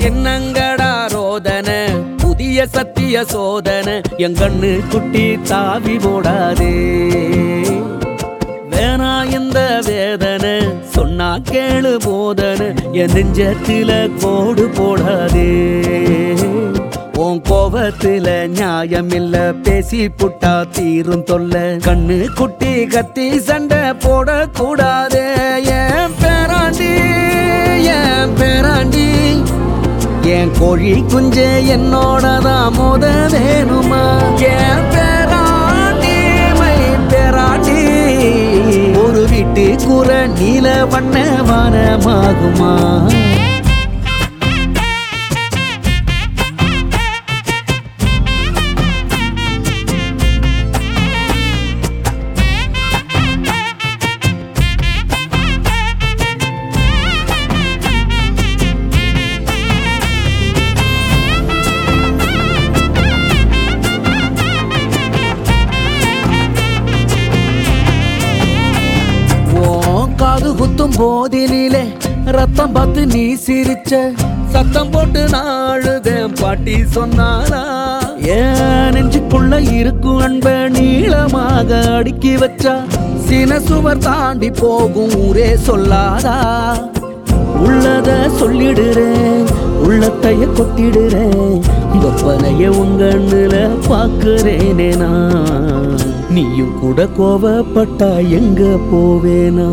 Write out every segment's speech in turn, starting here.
என்னங்கடா ரோதன புதிய சத்திய சோதனை என் கண்ணு குட்டி தாவி போடாதே வேணா இந்த வேதனை சொன்னா கேளு போதனை என் நெஞ்சத்தில கோடு போடாதே உன் கோபத்துல நியாயம் இல்ல பேசி புட்டா தீரும் தொல்ல கண்ணு குட்டி கத்தி சண்டை போடக்கூடாதே என் பேராண்டி என் பேராண்டி என் கோழி குஞ்சே என்னோடதான் மோத வேணுமா என் பேராண்டி மை பேராண்டி ஒரு வீட்டு கூற நீல வண்ண வானமாகுமா உன் காது குத்தும் போதினிலே ரத்தம் பார்த்து நீ சிரிச்ச சத்தம் போட்டு நாழுதேன் பாட்டி சொன்னாரா ஏன் நெஞ்சுக்குள்ள இருக்கும் அன்ப நீளமாக அடுக்கி வச்சா சின சுவர் தாண்டி போகும் ஊரே சொல்லாதா உள்ளத சொல்லிடுறேன் உள்ளத்தைய கொட்டிடுறேன் கொப்பனைய உங்கண்ணுல பாக்குறேனே நான் நீயும் கூட கோவப்பட்டா எங்க போவேனா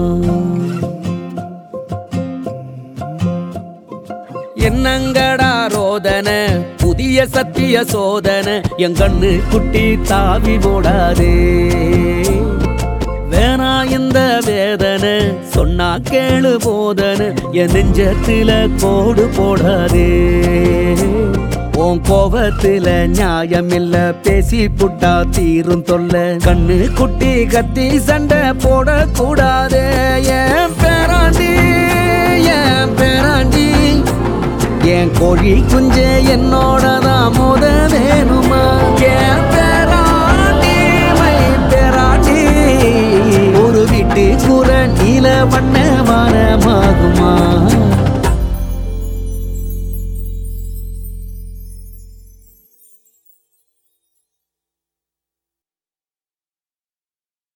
என்னங்கடா ரோதன புதிய சத்திய சோதனை என் கண்ணு குட்டி தாவி போடாதே வேணா இந்த வேதனை சொன்னா கேளு போதனை என் நெஞ்சத்தில கோடு போடாதே உன் கோபத்துல நியாயம் இல்ல பேசி புட்டா தீரும் தொல்ல கண்ணு குட்டி கத்தி சண்டை போடக்கூடாதே என் பேராண்டி என் பேராண்டி என் கோழி குஞ்சே என்னோடதான் மோத வேணுமா என் பேராண்டி மை பேராண்டி ஒரு வீட்டு கூற நீல வண்ண வானமாகுமா